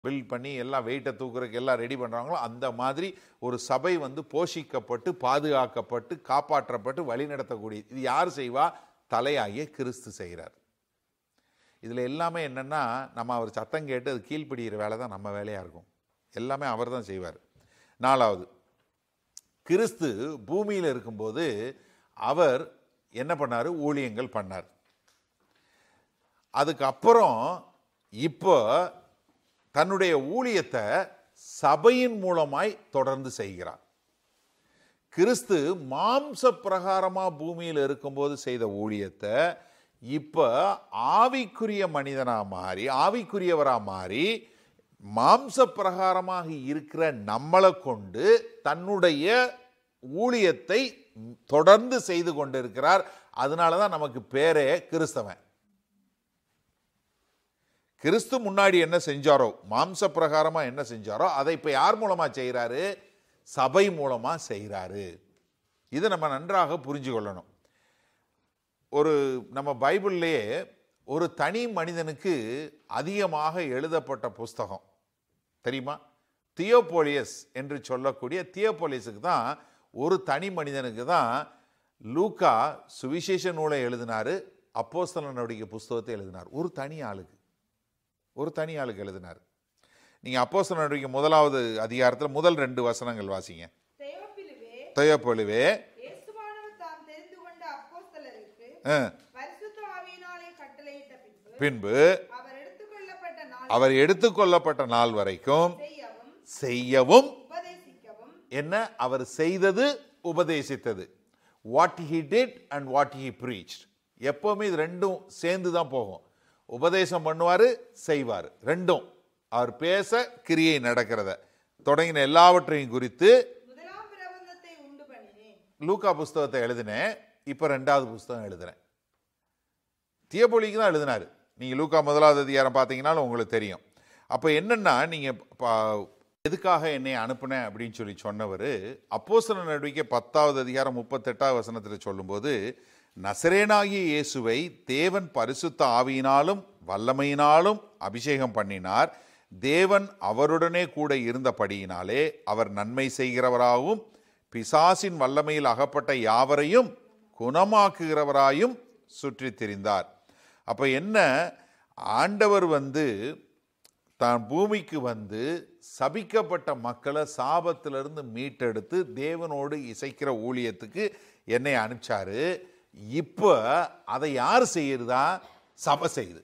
build பண்ணி எல்லாம் வெயிட்டை தூக்குறதுக்கு எல்லாம் ரெடி பண்ணுறாங்களோ அந்த மாதிரி ஒரு சபை வந்து போஷிக்கப்பட்டு பாதுகாக்கப்பட்டு காப்பாற்றப்பட்டு வழிநடத்தக்கூடிய இது யார் செய்வா தலையாகிய கிறிஸ்து செய்கிறார் இதில் எல்லாமே என்னென்னா நம்ம அவர் சத்தம் கேட்டு அது கீழ்ப்பிடிக்கிற வேலை தான் நம்ம வேலையாக இருக்கும் எல்லாமே அவர் தான் செய்வார் நாலாவது கிறிஸ்து பூமியில் இருக்கும்போது அவர் என்ன பண்ணார் ஊழியங்கள் பண்ணார் அதுக்கப்புறம் இப்போ தன்னுடைய ஊழியத்தை சபையின் மூலமாய் தொடர்ந்து செய்கிறார் கிறிஸ்து மாம்ச பிரகாரமா பூமியில் இருக்கும்போது செய்த ஊழியத்தை இப்ப ஆவிக்குரிய மனிதனா மாறி ஆவிக்குரியவரா மாறி மாம்ச பிரகாரமாக இருக்கிற நம்மளை கொண்டு தன்னுடைய ஊழியத்தை தொடர்ந்து செய்து கொண்டிருக்கிறார் அதனால தான் நமக்கு பேரே கிறிஸ்தவன் கிறிஸ்து முன்னாடி என்ன செஞ்சாரோ மாம்ச பிரகாரமா என்ன செஞ்சாரோ அதை இப்ப யார் மூலமா செய்கிறாரு சபை மூலமா செய்கிறாரு இதை நம்ம நன்றாக புரிஞ்சு கொள்ளணும் ஒரு நம்ம பைபிள்லேயே ஒரு தனி மனிதனுக்கு அதிகமாக எழுதப்பட்ட புஸ்தகம் தெரியுமா தியோபோலியஸ் என்று சொல்லக்கூடிய தியோபோலியஸுக்கு தான் ஒரு தனி மனிதனுக்கு தான் லூக்கா சுவிசேஷ நூலை எழுதினாரு அப்போஸ்தலனுடைய புஸ்தகத்தை எழுதினார் ஒரு தனி ஆளுக்கு ஒரு தனி ஆளுக்கு எழுதினார் நீங்கள் அப்போஸ்தலனுடைய முதலாவது அதிகாரத்தில் முதல் ரெண்டு வசனங்கள் வாசிங்க தெயோப்பிலுவே தியோபோலிவே இயேசுவானவர் தாம் தெரிந்து கொண்ட அப்போஸ்தலருக்கு ஆ, பரிசுத்த ஆவியினாலே கட்டளையிட்ட பின்பு பின்பு அவர் எடுத்துக்கொள்ளப்பட்ட நாள் அவர் எடுத்துக்கொள்ளப்பட்ட நாள் வரைக்கும் செய்யவும் செய்யவும் உபதேசிக்கவும் என்ன அவர் செய்தது உபதேசித்தது what he did and what he preached எப்பவுமே இது ரெண்டும் சேர்ந்து தான் போகும் உபதேசம் பண்ணுவார் செய்வார் ரெண்டும் அவர் பேச கிரியை நடக்கிறத தொடங்கின எல்லாவற்றையும் குறித்து முதலாம் பிரபந்தத்தை உண்டு பண்ணினேன் லூக்கா புஸ்தகத்தை எழுதினேன் இப்போ ரெண்டாவது புஸ்தகம் எழுதுறேன் தியபொலிக்கு தான் எழுதினார் நீங்கள் லூக்கா முதலாவது அதிகாரம் பார்த்தீங்கன்னாலும் உங்களுக்கு தெரியும் அப்போ என்னென்னா நீங்கள் எதுக்காக என்னை அனுப்புனேன் அப்படின்னு சொல்லி சொன்னவர் அப்போஸ்தல நடவடிக்கை பத்தாவது அதிகாரம் முப்பத்தெட்டாவது வசனத்தில் சொல்லும்போது நசரேனாகிய இயேசுவை தேவன் பரிசுத்த ஆவியினாலும் வல்லமையினாலும் அபிஷேகம் பண்ணினார் தேவன் அவருடனே கூட இருந்தபடியினாலே அவர் நன்மை செய்கிறவராகவும் பிசாசின் வல்லமையில் அகப்பட்ட யாவரையும் குணமாக்குகிறவராயும் சுற்றித் திரிந்தார் அப்போ என்ன ஆண்டவர் வந்து தான் பூமிக்கு வந்து சபிக்கப்பட்ட மக்களை சாபத்திலிருந்து மீட்டெடுத்து தேவனோடு இசைக்கிற ஊழியத்துக்கு என்னை அனுப்பிச்சாரு இப்போ அதை யார் செய்யுறதா சபை செய்யுது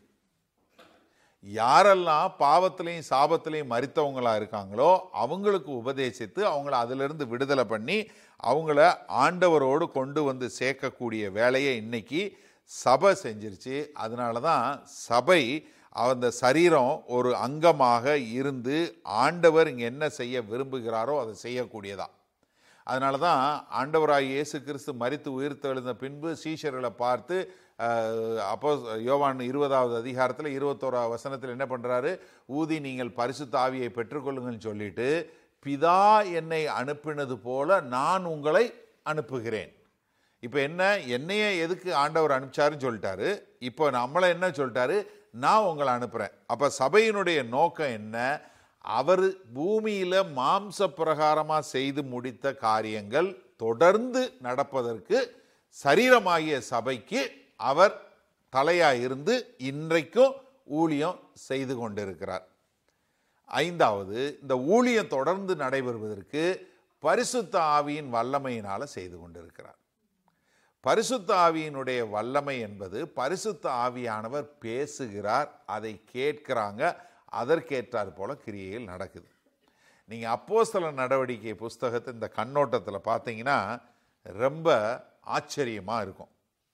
யாரெல்லாம் பாவத்திலையும் சாபத்திலையும் மறித்தவங்களா இருக்காங்களோ அவங்களுக்கு உபதேசித்து அவங்கள அதிலிருந்து விடுதலை பண்ணி அவங்கள ஆண்டவரோடு கொண்டு வந்து சேர்க்கக்கூடிய வேலையை இன்னைக்கு சபை செஞ்சிருச்சு அதனால தான் சபை அந்த சரீரம் ஒரு அங்கமாக இருந்து ஆண்டவர் இங்கே என்ன செய்ய விரும்புகிறாரோ அதை செய்யக்கூடியதா அதனால தான் ஆண்டவராய் இயேசு கிறிஸ்து மரித்து உயிர்த்தெழுந்த பின்பு சீஷர்களை பார்த்து அஹ், அப்போ யோவான் இருபதாவது அதிகாரத்தில் இருபத்தோராவது வசனத்தில் என்ன பண்ணுறாரு ஊதி நீங்கள் பரிசுத்த ஆவியை பெற்றுக்கொள்ளுங்கன்னு சொல்லிட்டு பிதா என்னை அனுப்பினது போல நான் உங்களை அனுப்புகிறேன் இப்போ என்ன என்னைய எதுக்கு ஆண்டவர் அனுப்பிச்சாருன்னு சொல்லிட்டாரு இப்போ நம்மளை என்ன சொல்லிட்டாரு நான் உங்களை அனுப்புகிறேன் அப்போ சபையினுடைய நோக்கம் என்ன அவர் பூமியில் மாம்ச பிரகாரமாக செய்து முடித்த காரியங்கள் தொடர்ந்து நடப்பதற்கு சரீரமாகிய சபைக்கு அவர் தலையாக இருந்து இன்றைக்கும் ஊழியம் செய்து கொண்டிருக்கிறார் ஐந்தாவது இந்த ஊழியம் தொடர்ந்து நடைபெறுவதற்கு பரிசுத்த ஆவியின் வல்லமையினால செய்து கொண்டிருக்கிறார் பரிசுத்த ஆவியினுடைய வல்லமை என்பது பரிசுத்த ஆவியானவர் பேசுகிறார் அதை கேட்கிறாங்க அதற்கேற்றார் போல கிரியையில் நடக்குது நீங்கள் அப்போஸ்தல நடவடிக்கை புஸ்தகத்தை இந்த கண்ணோட்டத்தில் பார்த்தீங்கன்னா ரொம்ப ஆச்சரியமாக இருக்கும்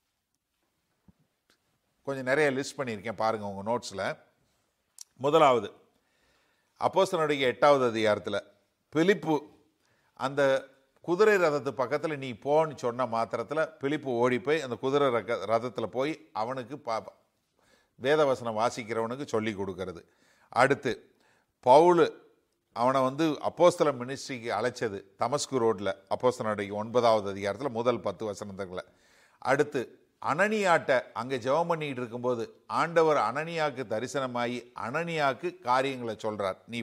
கொஞ்சம் நிறைய லிஸ்ட் பண்ணியிருக்கேன் பாருங்கள் உங்கள் நோட்ஸில் முதலாவது அப்போஸ்தலனுடைய எட்டாவது அதிகாரத்தில் பிலிப்பு அந்த குதிரை ரதத்து பக்கத்தில் நீ போன்னு சொன்ன மாத்திரத்தில் பிலிப்பு ஓடி போய் அந்த குதிரை ரக ரதத்தில் போய் அவனுக்கு பா வேதவசனம் வாசிக்கிறவனுக்கு சொல்லி கொடுக்கறது அடுத்து பவுலு அவனை வந்து அப்போஸ்தல மினிஸ்ட்ரிக்கு அழைச்சது தமஸ்கு ரோட்டில் அப்போஸ்தலனுடைய ஒன்பதாவது அதிகாரத்தில் முதல் பத்து வசனத்துங்களை அடுத்து அனனியாட்ட அங்கே ஜெபம் பண்ணிட்டு இருக்கும்போது ஆண்டவர் அனனியாக்கு தரிசனமாகி அனனியாக்கு காரியங்களை சொல்றார் நீ